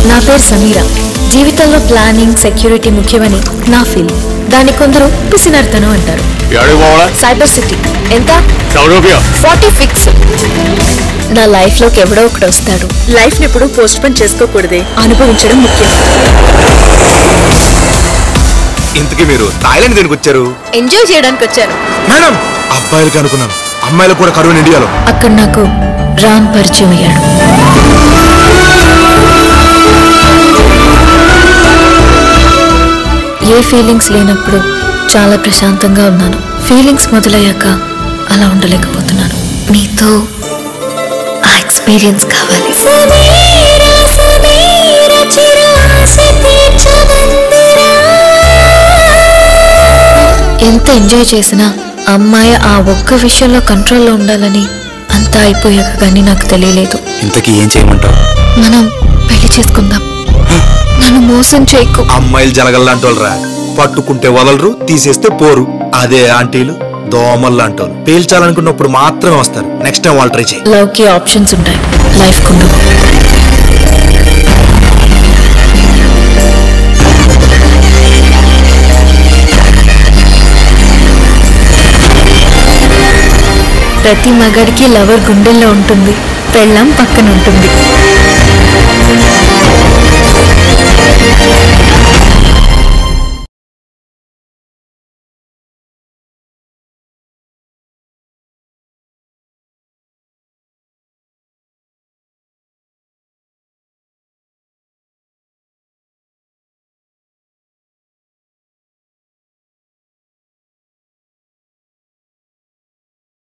నా పేరు సమీర జీవితంలో ప్లానింగ్ సెక్యూరిటీ ముఖ్యమని నా ఫీల్ దాన్ని కొందరు పిసినర్తనం అంటారు ఏడికి పోవాలా సైబర్ సిటీ ఎంత సౌరభ్య ఫార్టీ ఫిక్స్ నా లైఫ్ లోకి ఎవడో ఒకడు వస్తాడు లైఫ్ ని ఎప్పుడు పోస్ట్ పోన్ చేసుకోకూడదే అనుభవించడం ముఖ్యం ఇంతకీ మీరు థాయిలాండ్ దేనికి వచ్చారు ఎంజాయ్ చేయడానికి వచ్చాను మేడం అబ్బాయిలకి అనుకున్నాను అమ్మాయిలకు కూడా కరువు ఇండియాలో అక్కడ నాకు రామ్ పరిచయం అయ్యాడు ఏ ఫీలింగ్స్ లేనప్పుడు చాలా ప్రశాంతంగా ఉన్నాను ఫీలింగ్స్ మొదలయ్యాక అలా ఉండలేకపోతున్నాను మీతో ఆ ఎక్స్పీరియన్స్ కావాలి ఎంత ఎంజాయ్ చేసినా అమ్మాయి ఆ ఒక్క విషయంలో కంట్రోల్లో ఉండాలని అంతా అయిపోయాక కానీ నాకు తెలియలేదు ఇంతకీ ఏం చేయమంటావు మనం పెళ్లి చేసుకుందాం నన్ను మోసం చేయకు అమ్మాయిలు జలగల్లాంటి వాళ్ళరా పట్టుకుంటే వదలరు తీసేస్తే పోరు అదే ఆంటీలు దోమలు లాంటి వాళ్ళు పేల్చాలనుకున్నప్పుడు మాత్రమే వస్తారు నెక్స్ట్ టైం వాళ్ళు ట్రై చేయి లవ్ కి ఆప్షన్స్ ఉంటాయి లైఫ్ కుండు ప్రతి మగాడికి లవర్ గుండెల్లో ఉంటుంది పెళ్ళం పక్కన ఉంటుంది